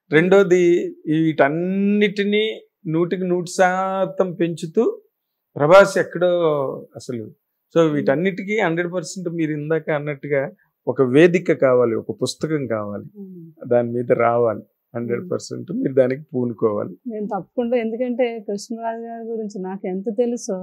రెండోది వీటన్నిటినీ నూటికి నూటి శాతం పెంచుతూ ప్రభాస్ ఎక్కడో అసలు సో వీటన్నిటికీ హండ్రెడ్ పర్సెంట్ మీరు ఇందాక అన్నట్టుగా ఒక వేదిక కావాలి ఒక పుస్తకం కావాలి ఉమ్. దాని మీద రావాలి హండ్రెడ్ పర్సెంట్ మీరు దానికి పూనుకోవాలి నేను తప్పకుండా ఎందుకంటే కృష్ణరాజు గారి గురించి నాకు ఎంత తెలుసో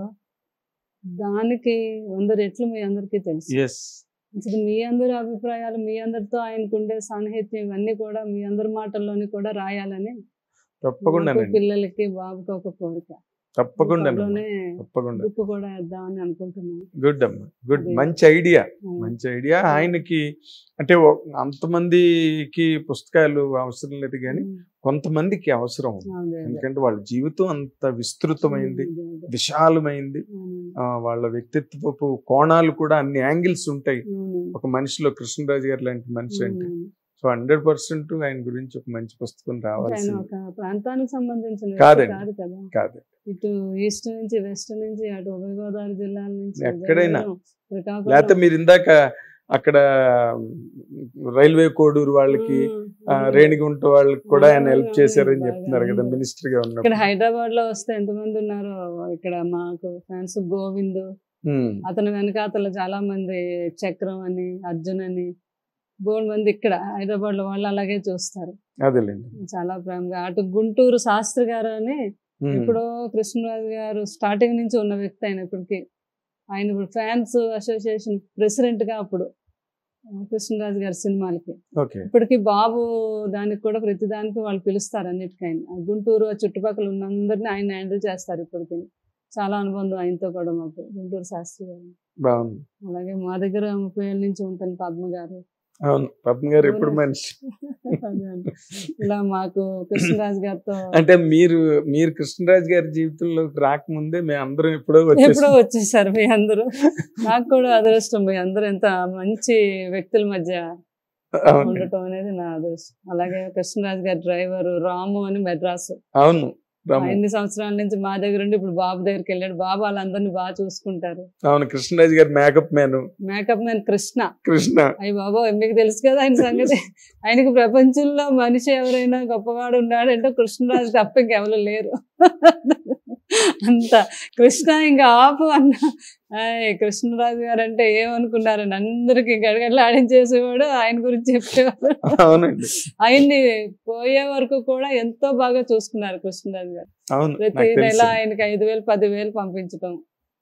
దానికి వంద రెట్లు మీ అందరికీ తెలుసు ఎస్ అసలు మీ అందరి అభిప్రాయాలు మీ అందరితో ఆయనకుండే సాన్నిహిత్యం ఇవన్నీ కూడా మీ అందరి మాటల్లోని కూడా రాయాలని నాకు తప్పకుండానండి పిల్లలకి బాబుకి ఒక కోరిక తప్పకుండా త్వరలోనే తప్పకుండా బుక్ కూడా వేద్దామని అనుకుంటున్నాను గుడ్ అమ్మా గుడ్ అదే. మంచి ఐడియా ఉమ్. మంచి ఐడియా ఆయనకి అంటే ఓ- అంతమందికి పుస్తకాలు అవసరం లేదు కానీ ఉమ్. కొంతమందికి అవసరం ఉంది. అదే, అదే. ఎందుకంటే వాళ్ళ జీవితం అంత విస్తృతమైంది అదే, అదే. విశాలమైంది అవును. ఆ, వాళ్ళ వ్యక్తిత్వపు కోణాలు కూడా అన్ని యాంగిల్స్ ఉంటాయి అవును. ఒక మనిషిలో కృష్ణరాజు గారు లాంటి మనిషి అంటే అవును. సో హండ్రెడ్ పర్సెంట్ ఆయన గురించి ఒక మంచి పుస్తకం ఆయన రావాల్సింది ఒక ప్రాంతానికి సంబంధించిన వ్యక్తి కాదండి. కాదు కదా కాదు ఇటు ఈస్ట్ నుంచి వెస్ట్ నుంచి అటు ఉభయ గోదావరి జిల్లాల నుంచి ఎక్కడైనా. విజయనగరం, శ్రీకాకుళం. లేకపోతే మీరు ఇందాక అక్కడ రైల్వే కోడూరు వాళ్ళకి ఉమ్, ఆ, ఉమ్. రేణిగుంట వాళ్ళకి కూడా ఆయన హెల్ప్ అవును, చేశారని బాగా చెప్తున్నారు కదా అవును. మినిస్టర్ గా ఇక్కడ ఉన్నప్పుడు హైదరాబాద్ లో వస్తే ఎంతమంది ఉన్నారో ఇక్కడ మాకు ఫ్యాన్స్ గోవింద్ ఉమ్, అతని వెనకాతల చాలా మంది చక్రం అని అర్జున్ అని బోల్డ్ మంది ఇక్కడ హైదరాబాద్ లో వాళ్ళు అలాగే చూస్తారు అదేలేండి చాలా ప్రేమగా అటు గుంటూరు శాస్త్రి గారు అని ఉమ్, ఎప్పుడో కృష్ణరాజు గారు స్టార్టింగ్ నుంచి ఉన్న వ్యక్తి ఆయన ఇప్పటికి ఆయన ఇప్పుడు ఫ్యాన్స్ అసోసియేషన్ ప్రెసిడెంట్ గా అప్పుడు ఆ, కృష్ణరాజు గారి సినిమాలకి ఓకే ఇప్పటికి బాబు దానికి కూడా ప్రతి దానికి వాళ్ళు పిలుస్తారు అన్నిటికైనా ఆ గుంటూరు ఆ చుట్టుపక్కల ఉన్నందరినీ ఆయన హ్యాండిల్ చేస్తారు ఇప్పటికి చాలా అనుబంధం ఆయనతో కూడా మాకు గుంటూరు శాస్త్రి గారు బాగుంది అలాగే మా దగ్గర ముప్పై ఏళ్ళ నుంచి ఉంటాను పద్మ గారు అవును పద్మ గారు ఎప్పుడు అవును. మనిషి అదే అండి. ఇలా మాకు కృష్ణరాజు గారితో అంటే మీరు మీరు కృష్ణరాజు గారి జీవితంలోకి రాకముందే మేము అందరం ఎప్పుడో ఎప్పుడో వచ్చేసాం వచ్చేసారు మీ అందరూ నాకు కూడా అదృష్టం మీ అందరూ ఎంత మంచి వ్యక్తుల మధ్య అవును ఉండటం అనేది నా అదృష్టం అలాగే కృష్ణరాజు గారి డ్రైవర్ రాము అని మెడ్రాసు అవును రాము. ఎన్ని సంవత్సరాల నుంచి మా దగ్గర ఉండి ఇప్పుడు బాబు దగ్గరికి వెళ్ళాడు బాబు వాళ్ళందరినీ బాగా చూసుకుంటారు అవును కృష్ణరాజు గారి makeup man makeup man Krishna Krishna అయ్యి బాబా మీకు తెలుసు కదా ఆయన సంగతి ఆయనకి ప్రపంచంలో మనిషి ఎవరైనా గొప్పవాడు ఉన్నాడంటే కృష్ణరాజు తప్ప ఇంకెవరు లేరు అంత కృష్ణ ఇంకా ఆపు అన్న ఆయ్ కృష్ణరాజు గారు అంటే ఏమనుకున్నారండి అందరికి గడగడలు ఆడించేసేవాడు ఆయన గురించి చెప్పేవాడు అవునండి ఆయన్ని పోయే వరకు కూడా ఎంతో బాగా చూసుకున్నారు కృష్ణరాజు గారు అవును ప్రతి నాకు నెల తెలుసు ఆయనకి ఐదు వేలు పది వేలు పంపించడం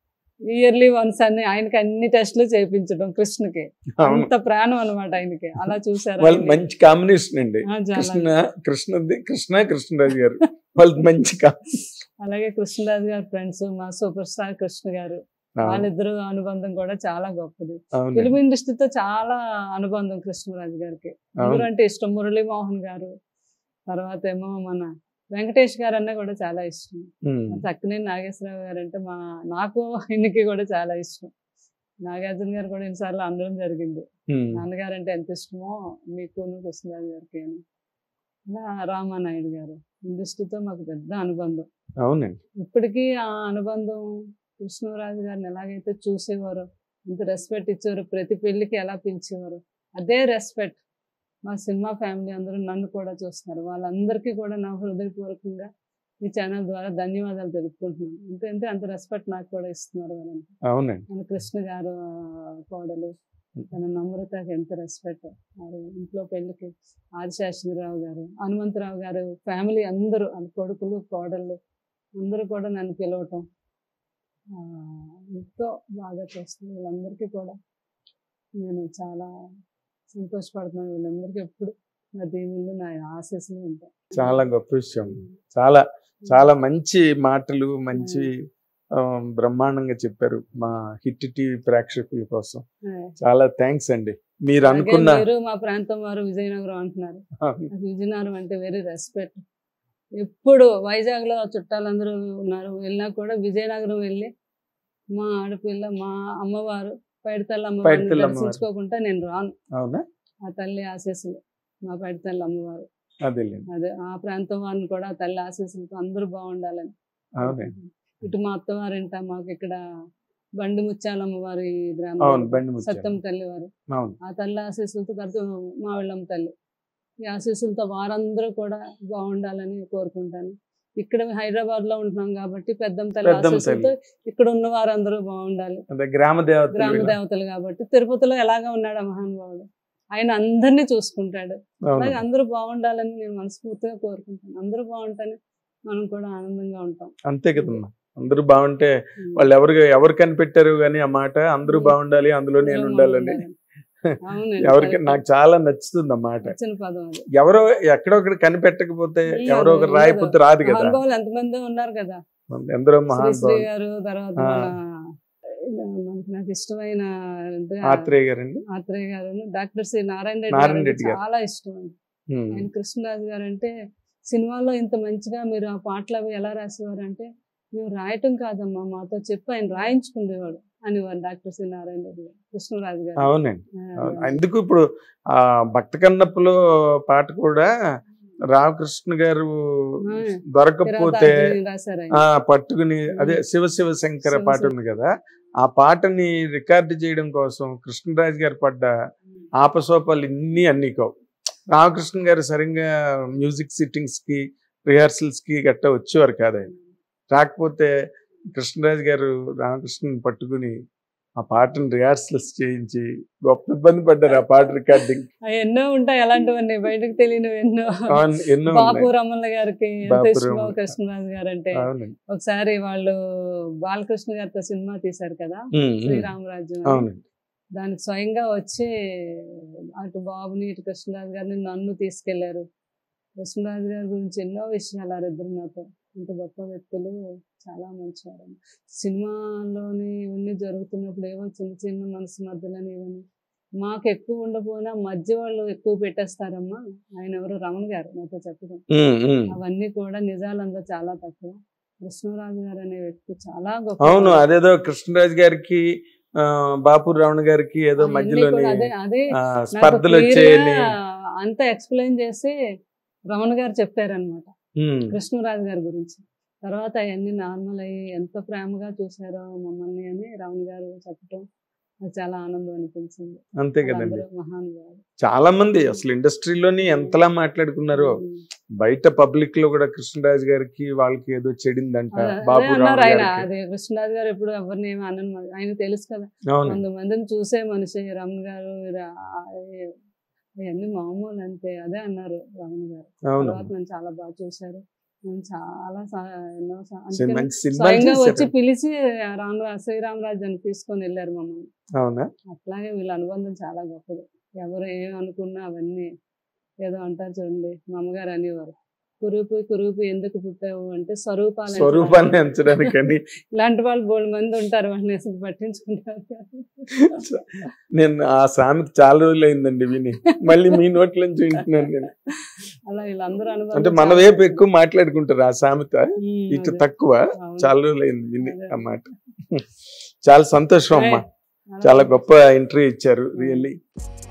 ఇయర్లీ వన్స్ అన్ని ఆయనకి అన్ని టెస్టులు చేయించడం కృష్ణకి అవును అంత ప్రాణం అనమాట ఆయనకి అలా చూసారు వాళ్ళు ఆయన్ని. మంచి కాంబినేషన్ అండి ఆ, చాలా. కృష్ణ కృష్ణది కృష్ణ కృష్ణరాజు గారు వాళ్ళు మంచి కా- అలాగే కృష్ణరాజు గారు ఫ్రెండ్స్ మా సూపర్ స్టార్ కృష్ణ గారు అవును, వాళ్ళిద్దరు అనుబంధం కూడా చాలా గొప్పది అవునండి. ఫిల్మ్ ఇండస్ట్రీతో చాలా అనుబంధం కృష్ణరాజు గారికి అవును ఎవరు అంటే ఇష్టం మురళీమోహన్ గారు తర్వాత ఏమో మన వెంకటేష్ గారు అన్న కూడా చాలా ఇష్టం ఉమ్, చక్కనేని నాగేశ్వరరావు గారు అంటే మా నాకు ఆయనకి కూడా చాలా ఇష్టం నాగార్జున గారు కూడా ఎన్నిసార్లు అనడం జరిగింది ఉమ్, నాన్నగారు అంటే ఎంత ఇష్టమో మీకు కృష్ణరాజు గారికి అని అలా రామానాయుడు గారు ఇండస్ట్రీతో మాకు పెద్ద అనుబంధం అవునండి ఇప్పటికీ ఆ అనుబంధం కృష్ణరాజు గారిని ఎలాగైతే చూసేవారో ఎంత రెస్పెక్ట్ ఇచ్చేవారు ప్రతి పెళ్లికి ఎలా పిలిచేవారు అదే రెస్పెక్ట్ మా సినిమా ఫ్యామిలీ అందరూ నన్ను కూడా చూస్తున్నారు వాళ్ళందరికీ కూడా నా హృదయపూర్వకంగా ఈ ఛానల్ ద్వారా ధన్యవాదాలు తెలుపుకుంటున్నాను ఎందుకంటే అంత రెస్పెక్ట్ నాకు కూడా ఇస్తున్నారు వాళ్ళని అవునండి మన కృష్ణ గారు ఆ, కోడలు తన నమ్రతకి ఎంత రెస్పెక్ట్ మరి ఇంట్లో పెళ్ళికి ఆదిశాస్త్రిరావు గారు హనుమంతరావు గారు ఫ్యామిలీ అందరూ వాళ్ళ కొడుకులు కోడళ్ళు అందరూ కూడా నన్ను పిలవటం ఆ, ఎంతో బాగా చేస్తున్నారు వీళ్ళందరికీ కూడా నేను చాలా సంతోషపడుతున్నాను వీళ్ళందరికీ ఎప్పుడు నా దీవులు నా ఆశీస్సులు ఉంటాయి చాలా గొప్ప విషయం చాలా చాలా మంచి మాటలు మంచి ఆ, బ్రహ్మాండంగా చెప్పారు మా హిట్ టీవీ ప్రేక్షకుల కోసం చాలా థ్యాంక్స్ అండి మీరు అలాగే అనుకున్న మీరు మా ప్రాంతం వారు విజయనగరం అంటున్నారు నాకు విజయనగరం అంటే వెరీ రెస్పెక్ట్ ఎప్పుడు వైజాగ్లో చుట్టాలందరూ ఉన్నారు వెళ్ళినా కూడా విజయనగరం వెళ్ళి మా ఆడపిల్ల మా అమ్మవారు పైడితల్లి అమ్మవారిని పైడితల్లి అమ్మవారు. దర్శించుకోకుండా నేను రాను అవునా ఆ తల్లి ఆశీస్సులు మా పైడితల్లి అమ్మవారు అదేలేండి అదే ఆ ప్రాంతం వారిని కూడా ఆ తల్లి ఆశీస్సులతో అందరూ బాగుండాలని అవునండి ఇటు మా అత్తవారింట మాకు ఇక్కడ బండి ముత్యాలమ్మ వారి అవును గ్రామం బండి ముత్యాలు. సత్యం తల్లి వారు అవును ఆ తల్లి ఆశీస్సులతో తర్వాత మా వెళ్ళమ్మ తల్లి ఈ ఆశీస్సులతో వారందరూ కూడా బాగుండాలని కోరుకుంటాను ఇక్కడ హైదరాబాద్ లో ఉంటున్నాం కాబట్టి పెద్దమ్మ తల్లి పెద్దమ్మ ఆశీస్సులతో ఇక్కడ ఉన్న వారందరూ బాగుండాలి అదే గ్రామ దేవత గ్రామ దేవతలు కాబట్టి తిరుపతిలో ఎలాగా ఉన్నాడు ఆ మహానుభావుడు ఆయన అందరినీ చూసుకుంటాడు అలాగే అందరూ బాగుండాలని నేను మనస్ఫూర్తిగా కోరుకుంటాను అందరూ బాగుంటేనే మనం కూడా ఆనందంగా ఉంటాం అంతే కదమ్మా అందరూ బాగుంటే వాళ్ళు ఎవరు ఎవరు కనిపెట్టారు కానీ ఆ మాట అందరూ బాగుండాలి అందులో నేను ఉండాలని అవునండి ఎవరికి correct. నాకు చాలా నచ్చుతుంది ఆ మాట వచ్చిన పదం అది ఎవరో ఎక్కడో ఒకటి కనిపెట్టకపోతే ఉమ్, ఎవరో అది ఒకరు ఉండదు. రాయిపోతే రాదు కదా మహానుభావులు ఎంతమంది ఉన్నారు కదా ఎందరో శ్రీశ్రీ మహానుభావులు గారు తర్వాత ఆ. మన మనకి నాకు ఇష్టమైన అంటే ఆత్రేయ గారండి ఆత్రేయ గారు డాక్టర్ శ్రీ నారాయణ రెడ్డి నారాయణ గారు రెడ్డి గారు. చాలా ఇష్టం అండి ఉమ్. ఆయన కృష్ణరాజు గారు అంటే సినిమాలో ఇంత మంచిగా మీరు ఆ పాటలు అవి ఎలా రాసేవారు అంటే మేము రాయటం కాదమ్మా మాతో చెప్పి ఆయన రాయించుకునేవాడు అనేవారు డాక్టర్ శ్రీ నారాయణ రెడ్డి గారు కృష్ణరాజు గారు అవునండి ఆ, అవును. ఎందుకు ఇప్పుడు ఆ భక్త కన్నప్పలో పాట కూడా రామకృష్ణ గారు ఆ. దొరకకపోతే కిరాతార్జుని రాశారు ఆయన. ఆ పట్టుకుని అదే శివ శివ శంకర శివ పాట శివ. ఉంది కదా ఆ పాటని రికార్డు చేయడం కోసం కృష్ణరాజు గారు పడ్డ ఆపసోపాలు ఇన్ని అన్ని కావు రామకృష్ణ గారు సరిగ్గా మ్యూజిక్ సిట్టింగ్స్ కి రిహార్సల్స్ కి గట్టా వచ్చేవారు కాదు ఆయన రాకపోతే కృష్ణరాజు గారు రామకృష్ణని పట్టుకుని ఆ పాటను రిహార్సల్స్ చేయించి గొప్ప ఇబ్బంది పడ్డారు ఆ పాట రికార్డింగ్ అవి ఎన్నో ఉంటాయి అలాంటివన్నీ బయటకు తెలియనివి ఎన్నో ఎన్నో బాపు ఉన్నాయి రమణ గారికి ఎంత బాపు ఇష్టమో రమణ. కృష్ణరాజు గారు అంటే అవునండి ఒకసారి వాళ్ళు బాలకృష్ణ గారితో సినిమా తీశారు కదా ఉమ్, ఉమ్. శ్రీరామరాజ్యం అని. అవునండి దానికి స్వయంగా వచ్చి అటు బాబుని ఇటు కృష్ణరాజు గారిని నన్ను తీసుకెళ్లారు కృష్ణరాజు గారి గురించి ఎన్నో విషయాలు వారిద్దరు నాతో ఇంత గొప్ప వ్యక్తులు చాలా మంచివారు సినిమాలోని ఇవన్నీ జరుగుతున్నప్పుడు ఏవో చిన్న చిన్న మనసు మధ్యలోని ఇవన్నీ మాకు ఎక్కువ ఉండకపోయినా మధ్య వాళ్ళు ఎక్కువ పెట్టేస్తారమ్మా ఆయన ఎవరు రమణ గారు నాతో చెప్పడం ఉమ్, ఉమ్. అవన్నీ కూడా నిజాలంతా చాలా తక్కువ కృష్ణరాజు గారు అనే వ్యక్తి చాలా గొప్ప అవును అదేదో కృష్ణరాజు గారికి ఆ, బాపు రావణ గారికి ఏదో అవన్నీ మధ్యలోని కూడా అదే అదే ఆ, నాకు స్పర్ధలు clear వచ్చాయని గా అంతా ఎక్స్ప్లెయిన్ చేసి రమణ గారు చెప్పారనమాట ఉమ్, కృష్ణరాజు గారి గురించి తర్వాత అవన్నీ నార్మల్ అయ్యి ఎంత ప్రేమగా చూసారో మమ్మల్ని అని రమణ గారు చెప్పటం నాకు చాలా ఆనందం అనిపించింది అంతే కదండి అందరూ మహానుభావులు చాలా మంది అసలు ఇండస్ట్రీలోని ఎంతలా మాట్లాడుకున్నారో బయట పబ్లిక్ లో కూడా కృష్ణరాజు గారికి వాళ్ళకి ఏదో చెడిందంట అదే- అదే బాబు అన్నారు రావణ ఆయన గారికి అది కృష్ణరాజు గారు ఎప్పుడు ఎవరిని ఏమి అనను ఆయన తెలుసు కదా అవును కొంతమందిని చూసే మనిషి రమణ గారు రా- అవన్నీ మామూలు అంతే అదే అన్నారు రమణ గారు అవును తర్వాత నన్ను చాలా బాగా చూశారు నేను చాలా సా- ఎన్నో సా- సి- అందుకని మంచి సినిమా స్వయంగా వచ్చి చేశారు పిలిచి రామరా శ్రీరామరాజుని తీసుకొని వెళ్ళారు మమ్మల్ని అవునా అట్లాగే వీళ్ళ అనుబంధం చాలా గొప్పది ఎవరు ఏం అనుకున్నా అవన్నీ ఏదో అంటారు చూడండి మా అమ్మగారు అనేవారు కురూపి కురూపి ఎందుకు పుట్టావు అంటే స్వరూపాలు స్వరూపాన్ని ఎంచడానికని ఇలాంటి వాళ్ళు బోల్డ్ మంది ఉంటారు వాళ్ళని అసలు పట్టించుకుంటారు నేను ఆ సామెత చాలా రోజులు అయిందండి విని మళ్ళీ మీ నోట్ల నుంచి వింటున్నాను నేను అలా వీళ్ళందరూ అనుబంధం అంటే మన చాలా వైపు గొప్పది. ఎక్కువ మాట్లాడుకుంటారు ఆ సామెత ఉమ్, ఇటు అదే. తక్కువ అవును. చాలా రోజులు అయింది విని అదే. అన్నమాట చాలా సంతోషం అమ్మా అలా చాలా గొప్ప ఇంటర్వ్యూ ఇచ్చారు రియల్లీ